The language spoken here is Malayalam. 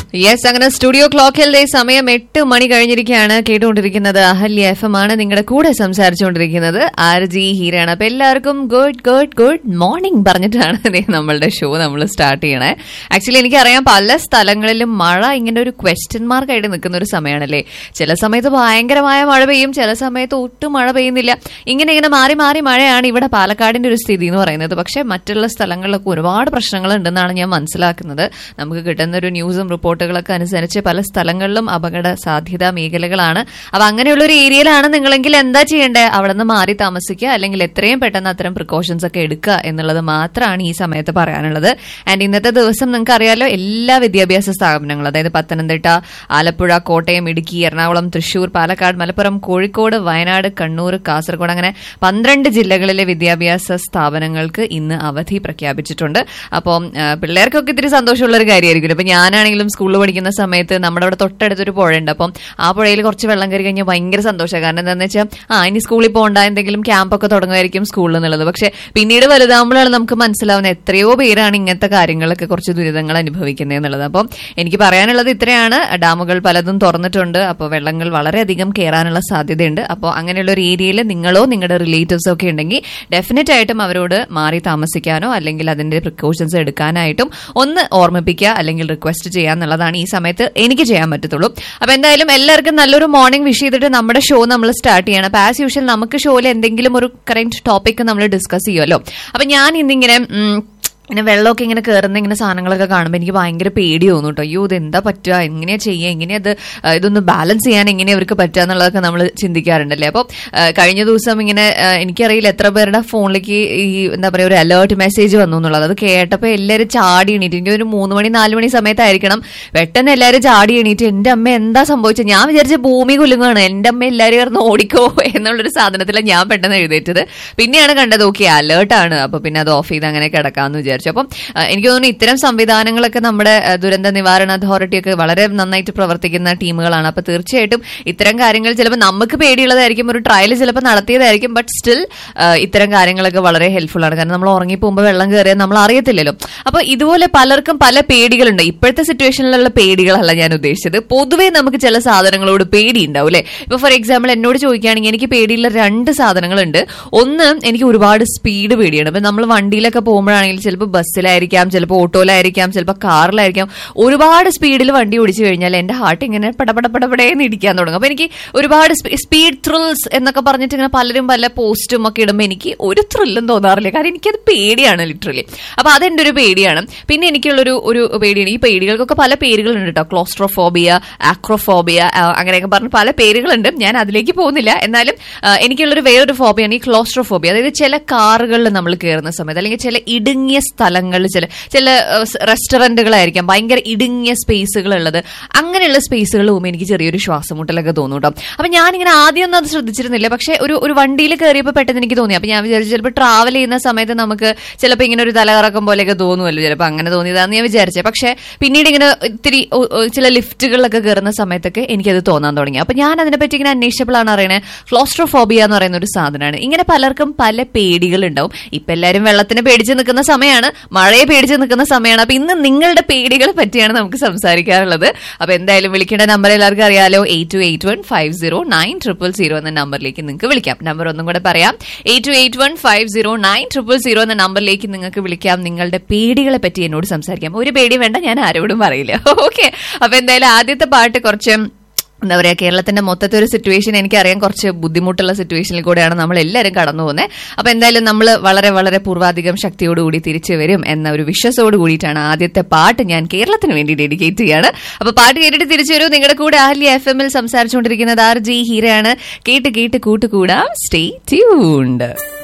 യെസ് അങ്ങനെ സ്റ്റുഡിയോ ക്ലോക്കിൽ ദേ സമയം എട്ട് മണി കഴിഞ്ഞിരിക്കുകയാണ് കേട്ടുകൊണ്ടിരിക്കുന്നത് അഹല്യ എഫ് എം ആണ് നിങ്ങളുടെ കൂടെ സംസാരിച്ചുകൊണ്ടിരിക്കുന്നത് ആർ ജി ഹീരാണ് അപ്പൊ എല്ലാവർക്കും ഗുഡ് ഗുഡ് ഗുഡ് മോർണിംഗ് പറഞ്ഞിട്ടാണ് ദേ നമ്മളുടെ ഷോ നമ്മൾ സ്റ്റാർട്ട് ചെയ്യണേ ആക്ച്വലി എനിക്കറിയാം പല സ്ഥലങ്ങളിലും മഴ ഇങ്ങനെ ഒരു ക്വസ്റ്റ്യൻ മാർക്ക് ആയിട്ട് നിൽക്കുന്ന ഒരു സമയമാണല്ലേ ചില സമയത്ത് ഭയങ്കരമായ മഴ പെയ്യും ചില സമയത്ത് ഒട്ടും മഴ പെയ്യുന്നില്ല ഇങ്ങനെ ഇങ്ങനെ മാറി മാറി മഴയാണ് ഇവിടെ പാലക്കാടിന്റെ ഒരു സ്ഥിതി എന്ന് പറയുന്നത് പക്ഷെ മറ്റുള്ള സ്ഥലങ്ങളിലൊക്കെ ഒരുപാട് പ്രശ്നങ്ങൾ ഉണ്ടെന്നാണ് ഞാൻ മനസ്സിലാക്കുന്നത് നമുക്ക് കിട്ടുന്ന ഒരു ന്യൂസും റിപ്പോർട്ടുകളൊക്കെ അനുസരിച്ച് പല സ്ഥലങ്ങളിലും അപകട സാധ്യതാ മേഖലകളാണ് അപ്പൊ അങ്ങനെയുള്ള ഒരു ഏരിയയിലാണ് നിങ്ങളെങ്കിൽ എന്താ ചെയ്യേണ്ടത് അവിടെ നിന്ന് മാറി താമസിക്കുക അല്ലെങ്കിൽ എത്രയും പെട്ടെന്ന് അത്തരം പ്രിക്കോഷൻസ് ഒക്കെ എടുക്കുക എന്നുള്ളത് മാത്രമാണ് ഈ സമയത്ത് പറയാനുള്ളത് ആൻഡ് ഇന്നത്തെ ദിവസം നിങ്ങൾക്ക് അറിയാലോ എല്ലാ വിദ്യാഭ്യാസ സ്ഥാപനങ്ങളും അതായത് പത്തനംതിട്ട ആലപ്പുഴ കോട്ടയം ഇടുക്കി എറണാകുളം തൃശൂർ പാലക്കാട് മലപ്പുറം കോഴിക്കോട് വയനാട് കണ്ണൂർ കാസർഗോഡ് അങ്ങനെ പന്ത്രണ്ട് ജില്ലകളിലെ വിദ്യാഭ്യാസ സ്ഥാപനങ്ങൾക്ക് ഇന്ന് അവധി പ്രഖ്യാപിച്ചിട്ടുണ്ട് അപ്പം ആ, പിള്ളേർക്കൊക്കെ ഇത്തിരി സന്തോഷമുള്ള ഒരു കാര്യമായിരിക്കും ഇപ്പൊ ഞാനാണെങ്കിലും സ്കൂളിൽ പഠിക്കുന്ന സമയത്ത് നമ്മുടെ അവിടെ തൊട്ടടുത്തൊരു പുഴയുണ്ട് അപ്പം ആ പുഴയിൽ കുറച്ച് വെള്ളം കയറി കഴിഞ്ഞാൽ ഭയങ്കര സന്തോഷമാണ് കാരണം എന്താണെന്ന് വെച്ചാൽ ആ ഇനി സ്കൂളിൽ പോകണ്ട എന്തെങ്കിലും ക്യാമ്പൊക്കെ തുടങ്ങുമായിരിക്കും സ്കൂളിൽ എന്നുള്ളത് പക്ഷെ പിന്നീട് വലുതാകുമ്പോഴാണ് നമുക്ക് മനസ്സിലാവുന്നത് എത്രയോ പേരാണ് ഇങ്ങനത്തെ കാര്യങ്ങളൊക്കെ കുറച്ച് ദുരിതങ്ങൾ അനുഭവിക്കുന്നത് എന്നുള്ളത് അപ്പം എനിക്ക് പറയാനുള്ളത് ഇത്രയാണ് ഡാമുകൾ പലതും തുറന്നിട്ടുണ്ട് അപ്പോൾ വെള്ളങ്ങൾ വളരെയധികം കയറാനുള്ള സാധ്യതയുണ്ട് അപ്പോൾ അങ്ങനെയുള്ള ഒരു ഏരിയയിൽ നിങ്ങളോ നിങ്ങളുടെ റിലേറ്റീവ്സോ ഒക്കെ ഉണ്ടെങ്കിൽ ഡെഫിനറ്റ് ആയിട്ടും അവരോട് മാറി താമസിക്കാനോ അല്ലെങ്കിൽ അതിന്റെ പ്രിക്കോഷൻസ് എടുക്കാനായിട്ടും ഒന്ന് ഓർമ്മിപ്പിക്കുക അല്ലെങ്കിൽ റിക്വസ്റ്റ് ചെയ്യുക എന്നുള്ളതാണ് ഈ സമയത്ത് എനിക്ക് ചെയ്യാൻ പറ്റത്തുള്ളൂ അപ്പൊ എന്തായാലും എല്ലാവർക്കും നല്ലൊരു മോർണിംഗ് വിഷ് ചെയ്തിട്ട് നമ്മുടെ ഷോ നമ്മൾ സ്റ്റാർട്ട് ചെയ്യണം അപ്പൊ ആസ് യൂഷ്വൽ നമുക്ക് ഷോയിൽ എന്തെങ്കിലും ഒരു കറന്റ് ടോപ്പിക് നമ്മൾ ഡിസ്കസ് ചെയ്യുമല്ലോ അപ്പൊ ഞാൻ ഇന്നിങ്ങനെ ഉം, ഇങ്ങനെ വെള്ളമൊക്കെ ഇങ്ങനെ കയറുന്ന ഇങ്ങനെ സാധനങ്ങളൊക്കെ കാണുമ്പോൾ എനിക്ക് ഭയങ്കര പേടി തോന്നും കേട്ടോ അയ്യോ ഇത് എന്താ പറ്റുക എങ്ങനെയാ ചെയ്യുക എങ്ങനെയാ അത് ആ, ഇതൊന്ന് ബാലൻസ് ചെയ്യാൻ എങ്ങനെയാ ഇവർക്ക് പറ്റുക എന്നുള്ളതൊക്കെ നമ്മൾ ചിന്തിക്കാറുണ്ടല്ലേ അപ്പോൾ കഴിഞ്ഞ ദിവസം ഇങ്ങനെ ആ, എനിക്കറിയില്ല എത്ര പേരുടെ ഫോണിലേക്ക് ഈ എന്താ പറയുക ഒരു അലേർട്ട് മെസ്സേജ് വന്നു എന്നുള്ളത് അത് കേട്ടപ്പോൾ എല്ലാവരും ചാടി എണീറ്റ് എനിക്ക് ഒരു മൂന്ന് മണി നാല് മണി സമയത്തായിരിക്കണം പെട്ടെന്ന് എല്ലാവരും ചാടി എണീറ്റ് എൻ്റെ അമ്മ എന്താ സംഭവിച്ചത് ഞാൻ വിചാരിച്ച ഭൂമി കുലുങ്ങാണ് എൻ്റെ അമ്മ എല്ലാവരും ചേർന്ന് ഓടിക്കോ എന്നുള്ളൊരു സാധനത്തിലാണ് ഞാൻ പെട്ടെന്ന് എഴുന്നേറ്റത് പിന്നെയാണ് കണ്ടത് ഓക്കെ അലേർട്ടാണ് അപ്പൊ പിന്നെ അത് ഓഫ് ചെയ്ത് അങ്ങനെ കിടക്കാമെന്ന് വിചാരിച്ചു അപ്പം ആ, എനിക്ക് തോന്നുന്നു ഇത്തരം സംവിധാനങ്ങളൊക്കെ നമ്മുടെ ആ, ദുരന്ത നിവാരണ അതോറിറ്റി ഒക്കെ വളരെ നന്നായിട്ട് പ്രവർത്തിക്കുന്ന ടീമുകളാണ് അപ്പൊ തീർച്ചയായിട്ടും ഇത്തരം കാര്യങ്ങൾ ചിലപ്പോൾ നമുക്ക് പേടിയുള്ളതായിരിക്കും ഒരു ട്രയൽ ചിലപ്പോൾ നടത്തിയതായിരിക്കും ബട്ട് സ്റ്റിൽ ഇത്തരം കാര്യങ്ങളൊക്കെ വളരെ ഹെൽപ്ഫുൾ ആണ് കാരണം നമ്മൾ ഉറങ്ങിപ്പോകുമ്പോൾ വെള്ളം കയറിയാൽ നമ്മൾ അറിയത്തില്ലല്ലോ അപ്പൊ ഇതുപോലെ പലർക്കും പല പേടികളുണ്ട് ഇപ്പോഴത്തെ സിറ്റുവേഷനിലുള്ള പേടികളല്ല ഞാൻ ഉദ്ദേശിച്ചത് പൊതുവേ നമുക്ക് ചില സാധനങ്ങളോട് പേടി ഉണ്ടാവും അല്ലെ ഇപ്പൊ ഫോർ എക്സാമ്പിൾ എന്നോട് ചോദിക്കുകയാണെങ്കിൽ എനിക്ക് പേടിയുള്ള രണ്ട് സാധനങ്ങളുണ്ട് ഒന്ന് എനിക്ക് ഒരുപാട് സ്പീഡ് പേടിയാണ് ഇപ്പൊ നമ്മൾ വണ്ടിയിലൊക്കെ പോകുമ്പോഴാണെങ്കിൽ ചിലപ്പോൾ ബസ്സിലായിരിക്കാം ചിലപ്പോൾ ഓട്ടോയിലായിരിക്കാം ചിലപ്പോൾ കാറിലായിരിക്കാം ഒരുപാട് സ്പീഡിൽ വണ്ടി ഓടിച്ചു കഴിഞ്ഞാൽ എന്റെ ഹാർട്ട് ഇങ്ങനെ പടപട പടപടേന്ന് ഇടിക്കാൻ തുടങ്ങും അപ്പൊ എനിക്ക് ഒരുപാട് സ്പീഡ് ത്രിൽസ് എന്നൊക്കെ പറഞ്ഞിട്ട് ഇങ്ങനെ പലരും പല പോസ്റ്റും ഒക്കെ ഇടുമ്പോൾ എനിക്ക് ഒരു ത്രില്ലും തോന്നാറില്ല കാരണം എനിക്കത് പേടിയാണ് ലിറ്ററലി അപ്പൊ അതെന്റെ ഒരു പേടിയാണ് പിന്നെ എനിക്കുള്ളൊരു ഒരു പേടിയാണ് ഈ പേടികൾക്കൊക്കെ പല പേരുകളുണ്ട് കേട്ടോ ക്ലോസ്ട്രോഫോബിയ ആക്രോഫോബിയ അങ്ങനെയൊക്കെ പറഞ്ഞ് പല പേരുകളുണ്ട് ഞാൻ അതിലേക്ക് പോകുന്നില്ല എന്നാലും ആ, എനിക്കുള്ളൊരു വേറൊരു ഫോബിയാണ് ഈ ക്ലോസ്ട്രോഫോബിയ അതായത് ചില കാറുകളിൽ നമ്മൾ കയറുന്ന സമയത്ത് അല്ലെങ്കിൽ ചില ഇടുങ്ങിയ സ്ഥലങ്ങളിൽ ചില ചില റെസ്റ്റോറന്റുകളായിരിക്കാം ഭയങ്കര ഇടുങ്ങിയ സ്പേസുകൾ ഉള്ളത് അങ്ങനെയുള്ള സ്പേസുകൾ പോകുമ്പോൾ എനിക്ക് ചെറിയൊരു ശ്വാസമുട്ടലൊക്കെ തോന്നും കേട്ടോ അപ്പൊ ഞാനിങ്ങനെ ആദ്യമൊന്നും അത് ശ്രദ്ധിച്ചിരുന്നില്ല പക്ഷെ ഒരു ഒരു വണ്ടിയിൽ കയറിയപ്പോൾ പെട്ടെന്ന് എനിക്ക് തോന്നി അപ്പൊ ഞാൻ വിചാരിച്ചു ചിലപ്പോൾ ട്രാവൽ ചെയ്യുന്ന സമയത്ത് നമുക്ക് ചിലപ്പോൾ ഇങ്ങനെ ഒരു തലകറക്കം പോലെയൊക്കെ തോന്നുമല്ലോ ചിലപ്പോൾ അങ്ങനെ തോന്നിയതാന്ന് ഞാൻ വിചാരിച്ചത് പക്ഷെ പിന്നീട് ഇങ്ങനെ ഇത്തിരി ഒ- ഒ- ചില ലിഫ്റ്റുകളിലൊക്കെ കയറുന്ന സമയത്തൊക്കെ എനിക്കത് തോന്നാൻ തുടങ്ങി അപ്പൊ ഞാൻ അതിനെപ്പറ്റി ഇങ്ങനെ അന്വേഷിച്ചപ്പോഴാണ് അറിയണേ ക്ലോസ്ട്രോഫോബിയ എന്ന് പറയുന്ന ഒരു സാധനമാണ് ഇങ്ങനെ പലർക്കും പല പേടികൾ ഉണ്ടാവും ഇപ്പൊ എല്ലാവരും വെള്ളത്തിന് പേടിച്ച് നിൽക്കുന്ന സമയമാണ് മഴയെ പേടിച്ച് നിൽക്കുന്ന സമയമാണ് അപ്പൊ ഇന്ന് നിങ്ങളുടെ പേടികളെ പറ്റിയാണ് നമുക്ക് സംസാരിക്കാറുള്ളത് അപ്പൊ എന്തായാലും വിളിക്കേണ്ട നമ്പർ എല്ലാവർക്കും അറിയാലോ eight two eight one five zero nine triple zero എന്ന നമ്പറിലേക്ക് നിങ്ങൾക്ക് വിളിക്കാം നമ്പർ ഒന്നും കൂടെ പറയാം eight two eight one five zero nine triple zero എന്ന നമ്പറിലേക്ക് നിങ്ങൾക്ക് വിളിക്കാം നിങ്ങളുടെ പേടികളെ പറ്റി എന്നോട് സംസാരിക്കാം ഒരു പേടി വേണ്ട ഞാൻ ആരോടും പറയില്ല ഓക്കെ അപ്പൊ എന്തായാലും ആദ്യത്തെ പാട്ട് കുറച്ച് എന്താ പറയാ കേരളത്തിന്റെ മൊത്തത്തെ ഒരു സിറ്റുവേഷൻ എനിക്കറിയാം കുറച്ച് ബുദ്ധിമുട്ടുള്ള സിറ്റുവേഷനിൽ കൂടെയാണ് നമ്മൾ എല്ലാവരും കടന്നു പോകുന്നത് അപ്പൊ എന്തായാലും നമ്മൾ വളരെ വളരെ പൂർവാധികം ശക്തിയോടുകൂടി തിരിച്ചു വരും എന്ന ഒരു വിശ്വാസത്തോട് കൂടിയിട്ടാണ് ആദ്യത്തെ പാട്ട് ഞാൻ കേരളത്തിന് വേണ്ടി ഡെഡിക്കേറ്റ് ചെയ്യാണ് അപ്പൊ പാട്ട് കേട്ടിട്ട് തിരിച്ചു വരും നിങ്ങളുടെ കൂടെ ആഹ്ലിയ എഫ് എമ്മിൽ സംസാരിച്ചുകൊണ്ടിരിക്കുന്നത് ആർ ജി ഹീരയാണ് കേട്ട് കേട്ട് കൂട്ടുകൂടാം സ്റ്റേ ട്യൂൺഡ്